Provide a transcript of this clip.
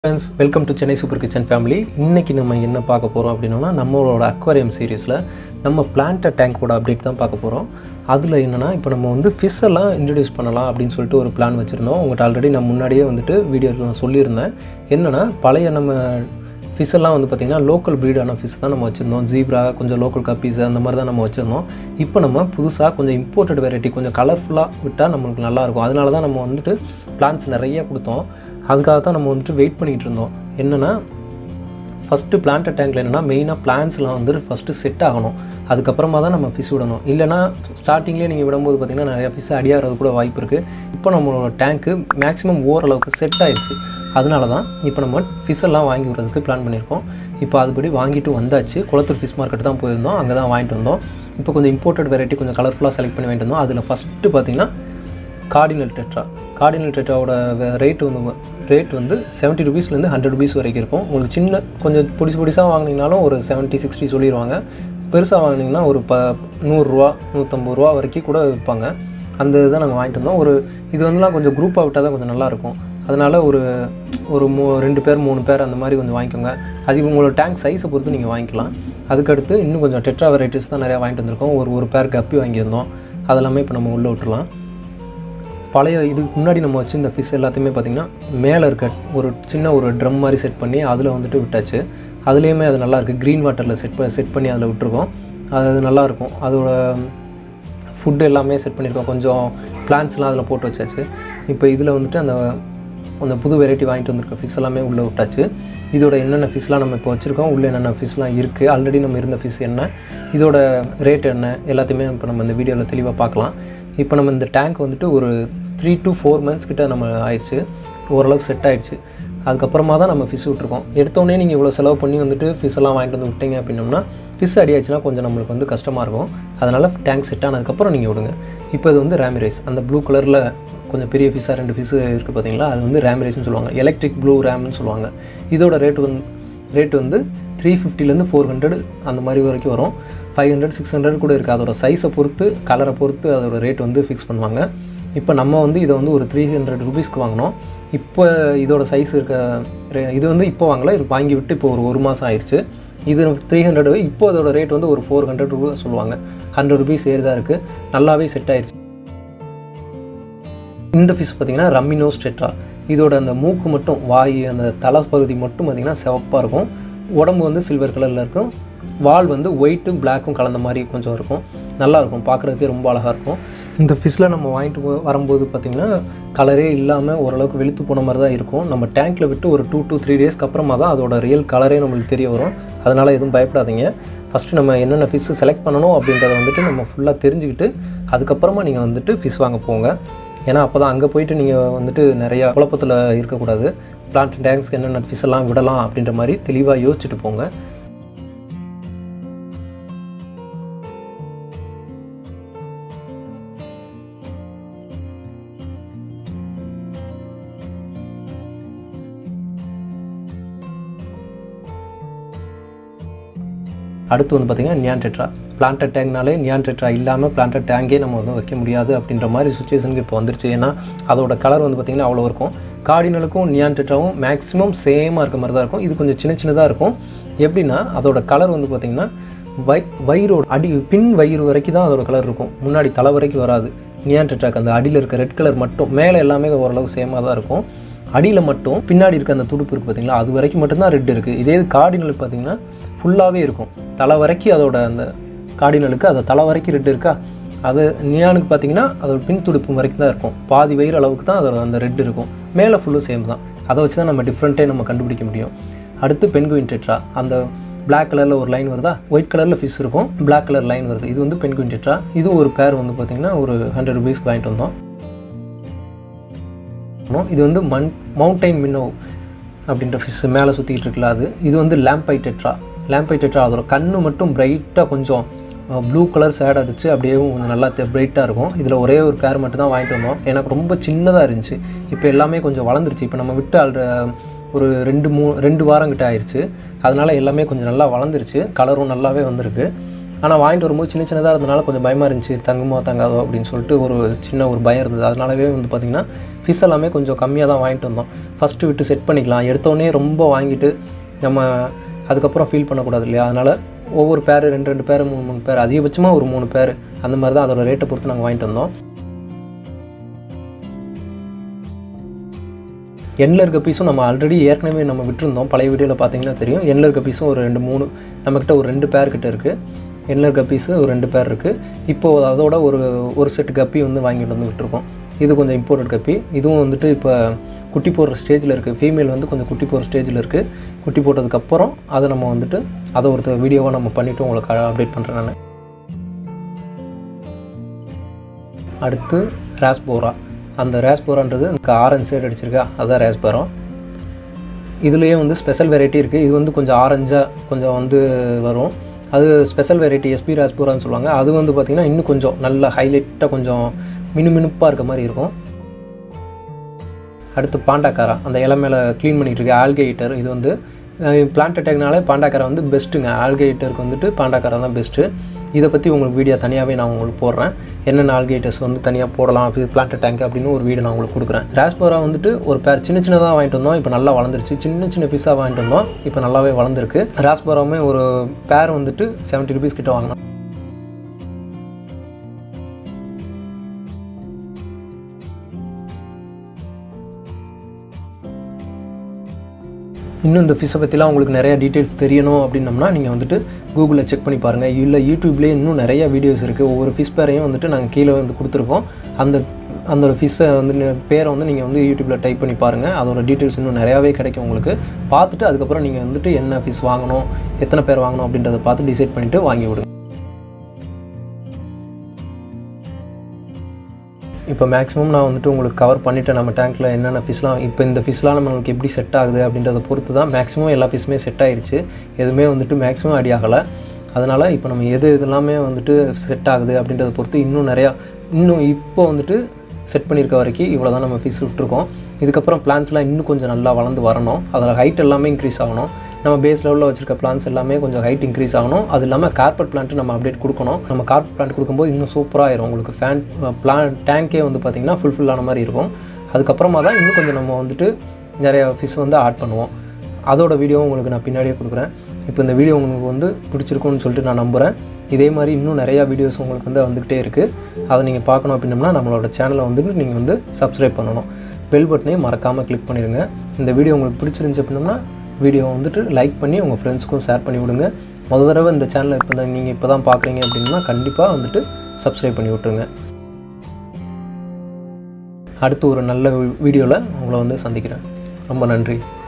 Friends welcome to Chennai super kitchen family இன்றைக்கி நம்ம என்ன பார்க்க போகிறோம் அப்படின்னா நம்மளோட அக்வாரியம் சீரீஸில் நம்ம பிளான்ட் டேங்கோட அப்டேட் தான் பார்க்க போகிறோம் அதில் என்னென்னா இப்போ நம்ம வந்து fish எல்லாம் இன்ட்ரடியூஸ் பண்ணலாம் அப்படின்னு சொல்லிட்டு ஒரு பிளான் வச்சுருந்தோம் உங்கள்கிட்ட ஆல்ரெடி நான் முன்னாடியே வந்துட்டு வீடியோவில் நான் சொல்லியிருந்தேன் என்னென்னா பழைய நம்ம fish எல்லாம் வந்து பார்த்திங்கன்னா லோக்கல் ப்ரீடான ஃபிஷ் தான் நம்ம வச்சுருந்தோம் ஜீப்ரா கொஞ்சம் லோக்கல் கப்பீஸ் அந்த மாதிரி தான் நம்ம வச்சுருந்தோம் இப்போ நம்ம புதுசாக கொஞ்சம் இம்போர்ட்டட் வெரைட்டி கொஞ்சம் கலர்ஃபுல்லாக விட்டால் நம்மளுக்கு நல்லாயிருக்கும் அதனால தான் நம்ம வந்துட்டு பிளான்ஸ் நிறைய கொடுத்தோம் அதுக்காக தான் நம்ம வந்துட்டு வெயிட் பண்ணிகிட்டு இருந்தோம் என்னென்னா ஃபஸ்ட்டு பிளான்ட் டேங்கில் என்னென்னா மெயினாக பிளான்ஸ்லாம் வந்து ஃபஸ்ட்டு செட் ஆகணும் அதுக்கப்புறமா தான் நம்ம ஃபிஷ் விடணும் இல்லைனா ஸ்டார்டிங்லேயே நீங்கள் விடும்போது பார்த்திங்கன்னா நிறைய ஃபிஷ் அடியாகிறது கூட வாய்ப்பு இருக்குது இப்போ நம்மளோட டேங்க்கு மேக்ஸிமம் ஓரளவுக்கு செட் ஆயிடுச்சு அதனால தான் இப்போ நம்ம fish எல்லாம் வாங்கி விடுறதுக்கு பிளான் பண்ணியிருக்கோம் இப்போ அதுபடி வாங்கிட்டு வந்தாச்சு குளத்தூர் ஃபிஷ் மார்க்கெட் தான் போயிருந்தோம் அங்கே தான் வாங்கிட்டு வந்தோம் இப்போ கொஞ்சம் இம்போர்ட்டட் வெரைட்டி கொஞ்சம் கலர்ஃபுல்லாக செலக்ட் பண்ணி வாங்கிட்டு வந்தோம் அதில் ஃபஸ்ட்டு பார்த்திங்கன்னா கார்டினல் டெட்ரா கார்டினல் டெட்ராவோட ரேட் வந்து ரேட் வந்து செவன்ட்டி ருபீஸ்லேருந்து ஹண்ட்ரட் ருபீஸ் வரைக்கும் இருக்கும் உங்களுக்கு சின்ன கொஞ்சம் பொடிசு பொடிசாக வாங்கினீங்கனாலும் ஒரு செவன்ட்டி சிக்ஸ்டி சொல்லிடுவாங்க பெருசாக வாங்கினீங்கன்னா ஒரு ப நூறுரூவா நூற்றம்பது ரூபா வரைக்கும் கூட விற்பாங்க அந்த இதை நாங்கள் வாங்கிட்டு வந்தோம் ஒரு இது வந்துலாம் கொஞ்சம் குரூப்பாக விட்டால் தான் கொஞ்சம் நல்லாயிருக்கும் அதனால் ஒரு ஒரு மூ ரெண்டு பேர் மூணு பேர் அந்த மாதிரி கொஞ்சம் வாங்கிக்கோங்க அது உங்களோட டேங்க் சைஸை பொறுத்து நீங்கள் வாங்கிக்கலாம் அதுக்கடுத்து இன்னும் கொஞ்சம் டெட்ரா வெரைட்டிஸ் தான் நிறையா வாங்கிட்டு வந்திருக்கோம் ஒரு ஒரு பேர் கப்பி வாங்கியிருந்தோம் அதெல்லாமே இப்போ நம்ம உள்ளே விட்டுறலாம் பழைய இதுக்கு முன்னாடி நம்ம வச்சிருந்த ஃபிஷ் எல்லாத்தையுமே பார்த்திங்கன்னா மேலே இருக்க ஒரு சின்ன ஒரு ட்ரம் மாதிரி செட் பண்ணி அதில் வந்துட்டு விட்டாச்சு அதுலேயுமே அது நல்லாயிருக்கு க்ரீன் வாட்டரில் செட் பண்ணி செட் பண்ணி அதில் விட்டுருக்கோம் அது அது நல்லாயிருக்கும் அதோட ஃபுட்டு எல்லாமே செட் பண்ணியிருக்கோம் கொஞ்சம் பிளான்ஸ்லாம் அதில் போட்டு வச்சாச்சு இப்போ இதில் வந்துட்டு அந்த அந்த புது வெரைட்டி வாங்கிட்டு வந்திருக்க ஃபிஷ் எல்லாமே உள்ளே விட்டாச்சு இதோட என்னென்ன ஃபிஷ்லாம் நம்ம இப்போ வச்சுருக்கோம் உள்ளே என்னென்ன ஃபிஷ்லாம் இருக்குது ஆல்ரெடி நம்ம இருந்த ஃபிஷ் என்ன இதோட ரேட் என்ன எல்லாத்தையுமே இப்போ நம்ம இந்த வீடியோவில் தெளிவாக பார்க்கலாம் இப்போ நம்ம இந்த டேங்க் வந்துட்டு ஒரு த்ரீ டு ஃபோர் மந்த்ஸ் கிட்ட நம்ம ஆயிடுச்சு ஓரளவுக்கு செட் ஆயிடுச்சு அதுக்கப்புறமா தான் நம்ம ஃபிஷ் விட்ருக்கோம் எடுத்தோடனே நீங்கள் இவ்வளோ செலவு பண்ணி வந்துட்டு ஃபிஷ் எல்லாம் வாங்கிட்டு வந்து விட்டீங்க அப்படின்னோம்னா ஃபிஷ் அடியாச்சுன்னா கொஞ்சம் நம்மளுக்கு வந்து கஷ்டமாக இருக்கும் அதனால் டேங்க் செட் ஆனதுக்கப்புறம் நீங்கள் விடுங்க இப்போ இது வந்து ரேமிரைஸ் அந்த ப்ளூ கலரில் கொஞ்சம் பெரிய ஃபிஷ்ஷாக ரெண்டு ஃபிஷ் இருக்குது பார்த்தீங்களா அது வந்து ரேமிரைஸ்னு சொல்லுவாங்க எலக்ட்ரிக் ப்ளூ ரேம்னு சொல்லுவாங்க இதோட ரேட் வந்து ரேட் வந்து த்ரீ ஃபிஃப்டிலேருந்து ஃபோர் ஹண்ட்ரட் அந்த மாதிரி வரைக்கும் வரும் ஃபைவ் ஹண்ட்ரட் சிக்ஸ் ஹண்ட்ரட் கூட இருக்குது அதோட சைஸை பொறுத்து கலரை பொறுத்து அதோட ரேட் வந்து ஃபிக்ஸ் பண்ணுவாங்க இப்போ நம்ம வந்து இதை வந்து ஒரு த்ரீ ஹண்ட்ரட் ருபீஸ்க்கு வாங்கினோம் இப்போ இதோட சைஸ் இருக்க ரே- இது வந்து இப்போ வாங்கல இது வாங்கி விட்டு இப்போ ஒரு ஒரு மாதம் ஆயிடுச்சு இது த்ரீ ஹண்ட்ரட் இப்போ அதோட ரேட் வந்து ஒரு ஃபோர் ஹண்ட்ரட் ரூபா சொல்லுவாங்க ஹண்ட்ரட் ருபீஸ் ஏறி தான் இருக்குது நல்லாவே செட் ஆயிடுச்சு இந்த ஃபிஷ் பார்த்தீங்கன்னா ரம்மினோஸ் டெட்ரா இதோட அந்த மூக்கு மட்டும் வாய் அந்த தலை பகுதி மட்டும் பார்த்தீங்கன்னா சிவப்பாக இருக்கும் உடம்பு வந்து சில்வர் கலரில் இருக்கும் வால் வந்து ஒயிட்டும் பிளாக்கும் கலந்த மாதிரி கொஞ்சம் இருக்கும் நல்லா இருக்கும் பார்க்குறதுக்கே ரொம்ப அழகாக இருக்கும் இந்த ஃபிஷ்ஷில் நம்ம வாங்கிட்டு போ- வரும்போது பார்த்திங்கன்னா கலரே இல்லாமல் ஓரளவுக்கு வெளுத்து போன மாதிரி தான் இருக்கும் நம்ம டேங்க்கில் விட்டு ஒரு டூ to த்ரீ டேஸ்க்கு அப்புறமா தான் அதோட ரியல் கலரே நம்மளுக்கு தெரிய வரும் அதனால் எதுவும் பயப்படாதீங்க ஃபஸ்ட்டு நம்ம என்னென்ன ஃபிஷ்ஷு செலக்ட் பண்ணணும் அப்படின்றத வந்துட்டு நம்ம ஃபுல்லாக தெரிஞ்சுக்கிட்டு அதுக்கப்புறமா நீங்கள் வந்துட்டு ஃபிஷ் வாங்க போங்க ஏன்னா அப்போ தான் அங்கே போயிட்டு நீங்கள் வந்துட்டு நிறையா குழப்பத்தில் இருக்கக்கூடாது பிளான்ட் டேங்க்ஸ்க்கு என்னென்ன ஃபிஷ் எல்லாம் விடலாம் அப்படின்ற மாதிரி தெளிவாக யோசிச்சுட்டு போங்க அடுத்து வந்து பார்த்திங்கன்னா நியான் டெட்ரா பிளான்ட் டேங்க்னாலே நியான் டெட்ரா இல்லாமல் பிளான்ட் டேங்கே நம்ம வந்து வைக்க முடியாது அப்படின்ற மாதிரி சுச்சுவேஷனுக்கு இப்போ வந்துருச்சு ஏன்னா அதோட கலர் வந்து பார்த்திங்கன்னா அவ்வளோ இருக்கும் கார்டினலுக்கும் நியான் டெட்ராவும் மேக்ஸிமம் சேமாக இருக்க மாதிரி தான் இருக்கும் இது கொஞ்சம் சின்ன சின்னதாக இருக்கும் எப்படின்னா அதோட கலர் வந்து பார்த்திங்கன்னா வை வயிறோட அடி பின் வயிறு வரைக்கும் தான் அதோட கலர் இருக்கும் முன்னாடி தலை வரைக்கும் வராது நியான் டெட்ராக்கு அந்த அடியில் இருக்க ரெட் கலர் மட்டும் மேலே எல்லாமே ஓரளவு சேமாக தான் இருக்கும் அடியில் மட்டும் பின்னாடி இருக்க அந்த துடுப்பு இருக்குது பார்த்தீங்களா அது வரைக்கும் மட்டும்தான் ரெட் இருக்குது இதே கார்டினலுக்கு பார்த்தீங்கன்னா ஃபுல்லாகவே இருக்கும் தலை வரைக்கும் அதோட அந்த கார்டினலுக்கு அது தலை வரைக்கும் ரெட் இருக்கா அது நியானுக்கு பார்த்தீங்கன்னா அதோட பின் துடுப்பு வரைக்கும் தான் இருக்கும் பாதி வயிறு அளவுக்கு தான் அதோட அந்த ரெட் இருக்கும் மேலே ஃபுல்லும் சேம் தான் அதை வச்சு தான் நம்ம டிஃப்ரெண்ட்டே நம்ம கண்டுபிடிக்க முடியும் அடுத்து பென்குயின் டெட்ரா அந்த Black கலரில் ஒரு லைன் வருதா ஒயிட் கலரில் ஃபிஷ் இருக்கும் Black கலர் லைன் வருது இது வந்து பென்குயின் டெட்ரா இது ஒரு பேர் வந்து பார்த்திங்கன்னா ஒரு ஹண்ட்ரட் ருபீஸ்க்கு வாங்கிட்டு வந்தோம் பண்ணோம். இது வந்து மன் மவுண்டைன் மின்னோ அப்படின்ற ஃபிஷ் மேலே சுற்றிக்கிட்டு இருக்குல்ல அது இது வந்து லேம்பை டெட்ரா லேம்பை டெட்ரா அதோட கண்ணு மட்டும் பிரைட்டாக கொஞ்சம் ப்ளூ கலர் சேட் அடிச்சு அப்படியே கொஞ்சம் நல்லா பிரைட்டாக இருக்கும் இதில் ஒரே ஒரு பேர் மட்டும் தான் வாங்கிட்டு வந்தோம் எனக்கு ரொம்ப சின்னதாக இருந்துச்சு இப்போ எல்லாமே கொஞ்சம் வளர்ந்துருச்சு இப்போ நம்ம விட்டு ஆல்ரெ ஒரு ரெண்டு மூ ரெண்டு வாரம் கிட்ட ஆயிடுச்சு அதனால எல்லாமே கொஞ்சம் நல்லா வளர்ந்துருச்சு கலரும் நல்லாவே வந்திருக்கு ஆனால் வாங்கிட்டு வரும்போது சின்ன சின்னதாக இருந்தனால கொஞ்சம் பயமாக இருந்துச்சு தங்குமா தங்காதோ அப்படின்னு சொல்லிட்டு ஒரு சின்ன ஒரு பயம் இருந்தது அதனாலவே வந்து பார்த்திங்கன்னா ஃபிஷ் எல்லாமே கொஞ்சம் கம்மியாக தான் வாங்கிட்டு வந்தோம் ஃபஸ்ட்டு விட்டு செட் பண்ணிக்கலாம் எடுத்தோடனே ரொம்ப வாங்கிட்டு நம்ம அதுக்கப்புறம் ஃபீல் பண்ணக்கூடாது இல்லையா அதனால் ஒவ்வொரு பேர் ரெண்டு ரெண்டு பேர் மூணு மூணு பேர் அதிகபட்சமாக ஒரு மூணு பேர் அந்த மாதிரி தான் அதோட ரேட்டை பொறுத்து நாங்கள் வாங்கிட்டு வந்தோம் எண்ணில் இருக்க பீஸும் நம்ம ஆல்ரெடி ஏற்கனவே நம்ம விட்டுருந்தோம் பழைய வீடியோவில் பார்த்தீங்கன்னா தெரியும் எண்ணில் இருக்க பீஸும் ஒரு ரெண்டு மூணு நம்மக்கிட்ட ஒரு ரெண்டு பேர் கிட்ட இருக்குது எண்ணில் இருக்க பீஸு ஒரு ரெண்டு பேர் இருக்குது இப்போது அதோட ஒரு ஒரு செட்டு கப்பி வந்து வாங்கிட்டு வந்து விட்டுருக்கோம் இது கொஞ்சம் இம்போர்ட்டட் கப்பி இதுவும் வந்துட்டு இப்போ குட்டி போடுற ஸ்டேஜில் இருக்குது ஃபீமேல் வந்து கொஞ்சம் குட்டி போடுற ஸ்டேஜில் இருக்குது குட்டி போட்டதுக்கப்புறம் அதை நம்ம வந்துட்டு அதை ஒரு வீடியோவாக நம்ம பண்ணிவிட்டு உங்களுக்கு அப்டேட் பண்ணுறேன் நான் அடுத்து ராஸ்போரா அந்த ரேஸ்போரான்றது எனக்கு ஆரஞ்சு சைடு அடிச்சிருக்கா அதுதான் ரேஸ்போரம் இதுலேயே வந்து ஸ்பெஷல் வெரைட்டி இருக்குது இது வந்து கொஞ்சம் ஆரஞ்சாக கொஞ்சம் வந்து வரும் அது ஸ்பெஷல் வெரைட்டி எஸ்பி ராஸ்போரான்னு சொல்லுவாங்க அது வந்து பார்த்திங்கன்னா இன்னும் கொஞ்சம் நல்ல ஹைலைட்டாக கொஞ்சம் மினுமினுப்பாக இருக்க மாதிரி இருக்கும் அடுத்து பாண்டாக்காரா அந்த இலை மேலே க்ளீன் பண்ணிகிட்டு இருக்க ஆல்கேட்டர் இது வந்து பிளான்ட் அட்டாக்னாலே பாண்டாக்காரா வந்து பெஸ்ட்டுங்க ஆல்கேட்டருக்கு வந்துட்டு பாண்டாக்காரா தான் பெஸ்ட்டு இதை பற்றி உங்களுக்கு வீடியோ தனியாகவே நான் உங்களுக்கு போடுறேன் என்னென்ன ஆல்கேட்டர்ஸ் வந்து தனியாக போடலாம் அப்படி பிளான்ட் டேங்க் அப்படின்னு ஒரு வீடியோ நான் உங்களுக்கு கொடுக்குறேன் ராஸ்போரா வந்துட்டு ஒரு பேர் சின்ன சின்னதாக வாங்கிட்டு வந்தோம் இப்போ நல்லா வளர்ந்துருச்சு சின்ன சின்ன பீஸாக வாங்கிட்டு வந்தோம் இப்போ நல்லாவே வளர்ந்துருக்கு ராஸ்போராவுமே ஒரு பேர் வந்துட்டு செவன்ட்டி ருபீஸ் கிட்ட வாங்கினோம் இன்னும் இந்த ஃபிஷ்ஷை பற்றிலாம் உங்களுக்கு நிறைய டீட்டெயில்ஸ் தெரியணும் அப்படின்னம்னா நீங்கள் வந்துட்டு கூகுளில் செக் பண்ணி பாருங்கள் இல்லை யூடியூப்லேயே இன்னும் நிறைய வீடியோஸ் இருக்குது ஒவ்வொரு ஃபிஷ் பேரையும் வந்துட்டு நாங்கள் கீழே வந்து கொடுத்துருக்கோம் அந்த அந்த ஃபிஷ்ஷை வந்து நி- பேரை வந்து நீங்கள் வந்து யூடியூப்பில் டைப் பண்ணி பாருங்கள் அதோட டீட்டெயில்ஸ் இன்னும் நிறையாவே கிடைக்கும் உங்களுக்கு பார்த்துட்டு அதுக்கப்புறம் நீங்கள் வந்துட்டு என்ன ஃபிஷ் வாங்கணும் எத்தனை பேர் வாங்கணும் அப்படின்றத பார்த்து டிசைட் பண்ணிவிட்டு வாங்கி விடுங்க இப்போ மேக்ஸிமம் நான் வந்துட்டு உங்களுக்கு கவர் பண்ணிட்டேன் நம்ம டேங்க்கில் என்னென்ன ஃபிஷ்லாம் இப்போ இந்த ஃபிஷ்லாம் நம்மளுக்கு எப்படி செட் ஆகுது அப்படின்றத பொறுத்து தான் மேக்ஸிமம் எல்லா ஃபிஷ்ஷுமே செட் ஆயிருச்சு எதுவுமே வந்துட்டு மேக்ஸிமம் அடி ஆகலை அதனால் இப்போ நம்ம எது இதெல்லாமே வந்துட்டு செட் ஆகுது அப்படின்றத பொறுத்து இன்னும் நிறையா இன்னும் இப்போ வந்துட்டு செட் பண்ணியிருக்க வரைக்கும் இவ்வளோ தான் நம்ம ஃபிஷ் விட்டுருக்கோம் இதுக்கப்புறம் பிளான்ஸ்லாம் இன்னும் கொஞ்சம் நல்லா வளர்ந்து வரணும் அதில் ஹைட் எல்லாமே இன்க்ரீஸ் ஆகணும் நம்ம பேஸ் லெவலில் வச்சிருக்க பிளான்ஸ் எல்லாமே கொஞ்சம் ஹைட் இன்க்ரீஸ் ஆகணும் அது இல்லாமல் கார்பெட் பிளான்ட் நம்ம அப்டேட் கொடுக்கணும் நம்ம கார்பெட் பிளான்ட் கொடுக்கும்போது இன்னும் சூப்பராக ஆயிரும் உங்களுக்கு ஃபேன் பிளான் டேங்கே வந்து பார்த்திங்கன்னா ஃபுல்ஃபில்லான மாதிரி இருக்கும் அதுக்கப்புறமா தான் இன்னும் கொஞ்சம் நம்ம வந்துட்டு நிறைய ஃபிஷ் வந்து ஆட் பண்ணுவோம் அதோட வீடியோ உங்களுக்கு நான் பின்னாடியே கொடுக்குறேன் இப்போ இந்த வீடியோ உங்களுக்கு வந்து பிடிச்சிருக்கும்னு சொல்லிட்டு நான் நம்புகிறேன் இதே மாதிரி இன்னும் நிறையா வீடியோஸ் உங்களுக்கு வந்து வந்துக்கிட்டே இருக்குது அதை நீங்கள் பார்க்கணும் அப்படின்னம்னா நம்மளோட சேனலை வந்துட்டு நீங்கள் வந்து சப்ஸ்கிரைப் பண்ணணும் பெல் பட்டனையும் மறக்காமல் கிளிக் பண்ணிடுங்க இந்த வீடியோ உங்களுக்கு பிடிச்சிருந்துச்சு அப்படின்னம்னா வீடியோ வந்துட்டு லைக் பண்ணி உங்கள் ஃப்ரெண்ட்ஸ்க்கும் ஷேர் பண்ணி விடுங்க முத தடவை இந்த சேனலை இப்போ தான் நீங்கள் இப்போ தான் பார்க்குறீங்க அப்படின்னா கண்டிப்பாக வந்துட்டு சப்ஸ்கிரைப் பண்ணி விட்ருங்க அடுத்து ஒரு நல்ல வீடியோவில் உங்களை வந்து சந்திக்கிறேன் ரொம்ப நன்றி